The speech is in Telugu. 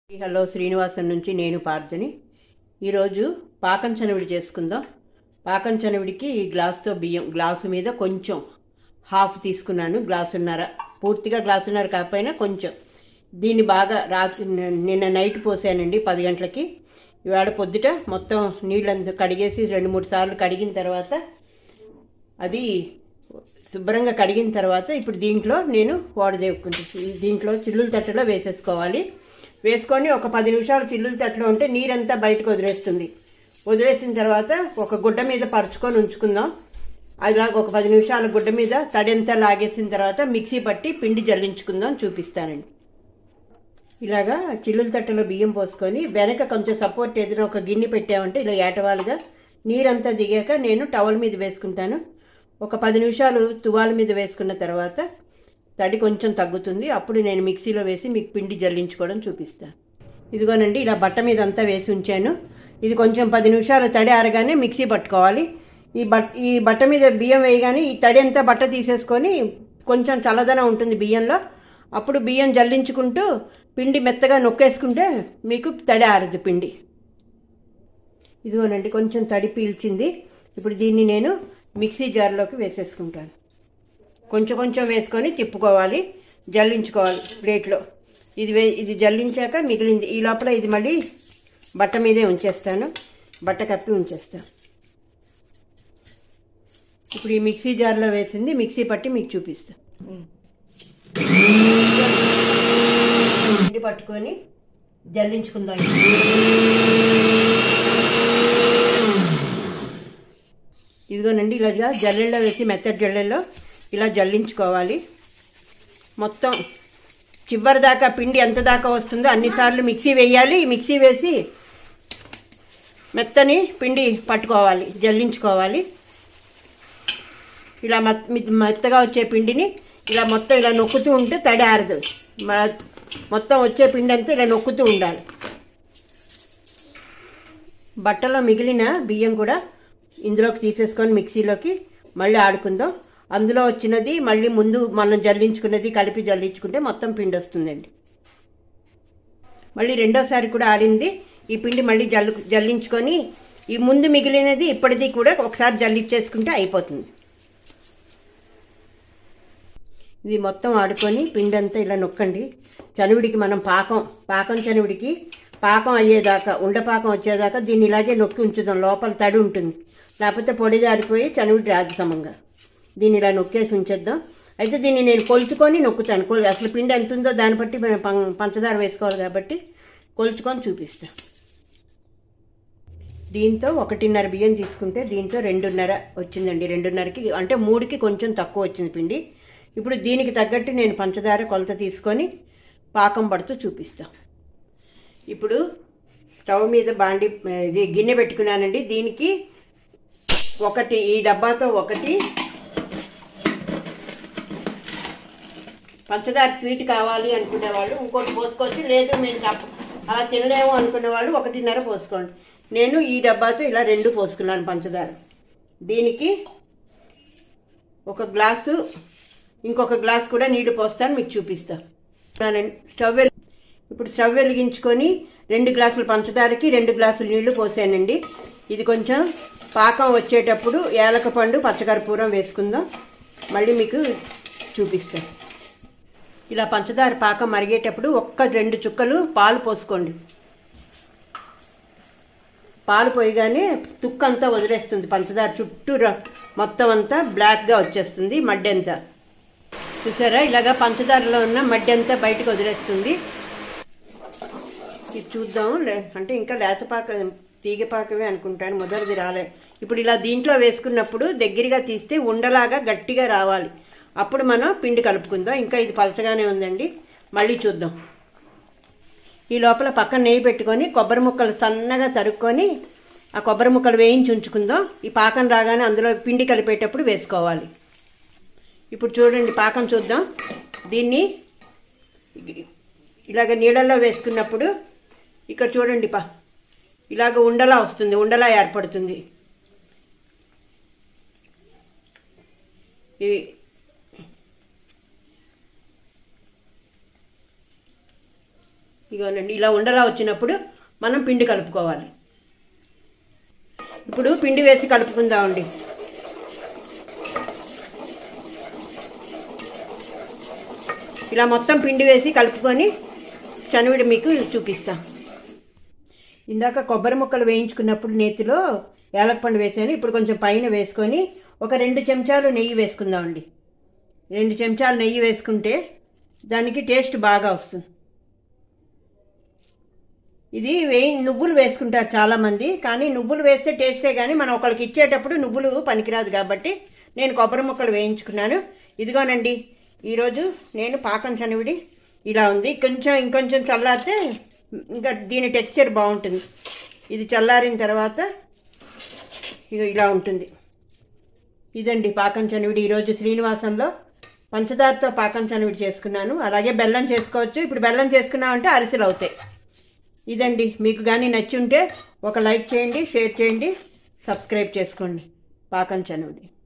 హలో శ్రీనివాసం నుంచి నేను పార్థని ఈరోజు పాకం చనవిడి చేసుకుందాం పాకం చనవిడికి ఈ గ్లాస్తో బియ్యం గ్లాసు మీద కొంచెం హాఫ్ తీసుకున్నాను గ్లాసున్నర పూర్తిగా గ్లాసున్నర కాకపోయినా కొంచెం దీన్ని బాగా రాత్రి నిన్న నైట్ పోసానండి పది గంటలకి ఇవాళ పొద్దుట మొత్తం నీళ్ళంతా కడిగేసి రెండు మూడు సార్లు కడిగిన తర్వాత అది శుభ్రంగా కడిగిన తర్వాత ఇప్పుడు దీంట్లో నేను వాడదేవుకుంటాను దీంట్లో చిల్లుల తట్టలో వేసేసుకోవాలి వేసుకొని ఒక పది నిమిషాలు చిల్లుల తట్టలో ఉంటే నీరంతా బయటకు వదిలేస్తుంది వదిలేసిన తర్వాత ఒక గుడ్డ మీద పరుచుకొని ఉంచుకుందాం అలాగ ఒక పది నిమిషాల గుడ్డ మీద తడంతా లాగేసిన తర్వాత మిక్సీ పట్టి పిండి జల్లించుకుందాం చూపిస్తానండి ఇలాగా చిల్లుల తట్టలో బియ్యం పోసుకొని వెనక కొంచెం సపోర్ట్ ఏదైనా ఒక గిన్నె పెట్టామంటే ఇలా ఏటవాలుగా నీరంతా దిగాక నేను టవల్ మీద వేసుకుంటాను ఒక పది నిమిషాలు తువాల మీద వేసుకున్న తర్వాత తడి కొంచెం తగ్గుతుంది అప్పుడు నేను మిక్సీలో వేసి మీకు పిండి జల్లించుకోవడం చూపిస్తాను ఇదిగోనండి ఇలా బట్ట మీద అంతా వేసి ఉంచాను ఇది కొంచెం పది నిమిషాలు తడి ఆరగానే మిక్సీ పట్టుకోవాలి ఈ బట్ ఈ బట్ట మీద బియ్యం వేయగానే ఈ తడి అంతా బట్ట తీసేసుకొని కొంచెం చల్లదనం ఉంటుంది బియ్యంలో అప్పుడు బియ్యం జల్లించుకుంటూ పిండి మెత్తగా నొక్కేసుకుంటే మీకు తడి ఆరదు పిండి ఇదిగోనండి కొంచెం తడి పీల్చింది ఇప్పుడు దీన్ని నేను మిక్సీ జార్లోకి వేసేసుకుంటాను కొంచెం కొంచెం వేసుకొని తిప్పుకోవాలి జల్లించుకోవాలి ప్లేట్లో ఇది వే ఇది జల్లించాక మిగిలింది ఈ లోపల ఇది మళ్ళీ బట్ట మీదే ఉంచేస్తాను బట్ట కప్పి ఉంచేస్తాను ఇప్పుడు ఈ మిక్సీ జార్లో వేసింది మిక్సీ పట్టి మీకు చూపిస్తాను పిండి పట్టుకొని జల్లించుకుందాం ఇదిగోనండి ఇలా జల్లెల్లో వేసి మెత్తటి జల్లెల్లో ఇలా జల్లించుకోవాలి మొత్తం చివరి దాకా పిండి ఎంత దాకా వస్తుందో అన్నిసార్లు మిక్సీ వేయాలి మిక్సీ వేసి మెత్తని పిండి పట్టుకోవాలి జల్లించుకోవాలి ఇలా మెత్తగా వచ్చే పిండిని ఇలా మొత్తం ఇలా నొక్కుతూ ఉంటే తడి ఆరదు మొత్తం వచ్చే పిండి అంతా ఇలా నొక్కుతూ ఉండాలి బట్టలో మిగిలిన బియ్యం కూడా ఇందులోకి తీసేసుకొని మిక్సీలోకి మళ్ళీ ఆడుకుందాం అందులో వచ్చినది మళ్ళీ ముందు మనం జల్లించుకున్నది కలిపి జల్లించుకుంటే మొత్తం పిండి వస్తుందండి మళ్ళీ రెండోసారి కూడా ఆడింది ఈ పిండి మళ్ళీ జల్లు జల్లించుకొని ఈ ముందు మిగిలినది ఇప్పటిది కూడా ఒకసారి జల్లించేసుకుంటే అయిపోతుంది ఇది మొత్తం ఆడుకొని పిండి అంతా ఇలా నొక్కండి చనువిడికి మనం పాకం పాకం చనువిడికి పాకం అయ్యేదాకా ఉండపాకం వచ్చేదాకా దీన్ని ఇలాగే నొక్కి ఉంచుదాం లోపల తడి ఉంటుంది లేకపోతే పొడి జారిపోయి చనువిడి రాదు సమంగా దీన్ని ఇలా నొక్కేసి ఉంచేద్దాం అయితే దీన్ని నేను కొలుచుకొని నొక్కుతాను అసలు పిండి ఎంత ఉందో దాన్ని బట్టి పంచదార వేసుకోవాలి కాబట్టి కొలుచుకొని చూపిస్తాను దీంతో ఒకటిన్నర బియ్యం తీసుకుంటే దీంతో రెండున్నర వచ్చిందండి రెండున్నరకి అంటే మూడుకి కొంచెం తక్కువ వచ్చింది పిండి ఇప్పుడు దీనికి తగ్గట్టు నేను పంచదార కొలత తీసుకొని పాకం పడుతూ చూపిస్తాను ఇప్పుడు స్టవ్ మీద బాండి ఇది గిన్నె పెట్టుకున్నానండి దీనికి ఒకటి ఈ డబ్బాతో ఒకటి పంచదార స్వీట్ కావాలి అనుకునే వాళ్ళు ఇంకోటి పోసుకోవచ్చు లేదు మేము తప్ప అలా తినలేము అనుకునే వాళ్ళు ఒకటిన్నర పోసుకోండి నేను ఈ డబ్బాతో ఇలా రెండు పోసుకున్నాను పంచదార దీనికి ఒక గ్లాసు ఇంకొక గ్లాస్ కూడా నీళ్లు పోస్తాను మీకు చూపిస్తాను స్టవ్ ఇప్పుడు స్టవ్ వెలిగించుకొని రెండు గ్లాసుల పంచదారకి రెండు గ్లాసులు నీళ్లు పోసానండి ఇది కొంచెం పాకం వచ్చేటప్పుడు ఏలక పండు పచ్చకర్పూరం వేసుకుందాం మళ్ళీ మీకు చూపిస్తాను ఇలా పంచదార పాకం మరిగేటప్పుడు ఒక్క రెండు చుక్కలు పాలు పోసుకోండి పాలు పోయగానే తుక్కు అంతా వదిలేస్తుంది పంచదార చుట్టూ మొత్తం అంతా బ్లాక్గా వచ్చేస్తుంది మడ్డి అంతా చూసారా ఇలాగా పంచదారలో ఉన్న మడ్డి అంతా బయటకు వదిలేస్తుంది ఇది చూద్దాం అంటే ఇంకా లేతపాక తీగపాకమే అనుకుంటాను మొదటిది రాలే ఇప్పుడు ఇలా దీంట్లో వేసుకున్నప్పుడు దగ్గరగా తీస్తే ఉండలాగా గట్టిగా రావాలి అప్పుడు మనం పిండి కలుపుకుందాం ఇంకా ఇది పలచగానే ఉందండి మళ్ళీ చూద్దాం ఈ లోపల పక్కన నెయ్యి పెట్టుకొని కొబ్బరి ముక్కలు సన్నగా తరుక్కొని ఆ కొబ్బరి ముక్కలు వేయించి ఉంచుకుందాం ఈ పాకం రాగానే అందులో పిండి కలిపేటప్పుడు వేసుకోవాలి ఇప్పుడు చూడండి పాకం చూద్దాం దీన్ని ఇలాగ నీళ్ళల్లో వేసుకున్నప్పుడు ఇక్కడ చూడండి పా ఇలాగ ఉండలా వస్తుంది ఉండలా ఏర్పడుతుంది ఇది ఇగోనండి ఇలా ఉండలా వచ్చినప్పుడు మనం పిండి కలుపుకోవాలి ఇప్పుడు పిండి వేసి కలుపుకుందామండి ఇలా మొత్తం పిండి వేసి కలుపుకొని చనివిడి మీకు చూపిస్తా ఇందాక కొబ్బరి ముక్కలు వేయించుకున్నప్పుడు నేతిలో యాలకపండు వేసాను ఇప్పుడు కొంచెం పైన వేసుకొని ఒక రెండు చెంచాలు నెయ్యి వేసుకుందామండి రెండు చెంచాలు నెయ్యి వేసుకుంటే దానికి టేస్ట్ బాగా వస్తుంది ఇది వేయి నువ్వులు వేసుకుంటారు చాలామంది కానీ నువ్వులు వేస్తే టేస్టే కానీ మనం ఒకరికి ఇచ్చేటప్పుడు నువ్వులు పనికిరాదు కాబట్టి నేను కొబ్బరి ముక్కలు వేయించుకున్నాను ఇదిగోనండి ఈరోజు నేను పాకం చనివిడి ఇలా ఉంది కొంచెం ఇంకొంచెం చల్లారితే ఇంకా దీని టెక్స్చర్ బాగుంటుంది ఇది చల్లారిన తర్వాత ఇక ఇలా ఉంటుంది ఇదండి పాకం చనివిడి ఈరోజు శ్రీనివాసంలో పంచదారతో పాకం చనివిడి చేసుకున్నాను అలాగే బెల్లం చేసుకోవచ్చు ఇప్పుడు బెల్లం చేసుకున్నామంటే అరిసెలు అవుతాయి ఇదండి మీకు కానీ నచ్చి ఉంటే ఒక లైక్ చేయండి షేర్ చేయండి సబ్స్క్రైబ్ చేసుకోండి పాకం చనువుడి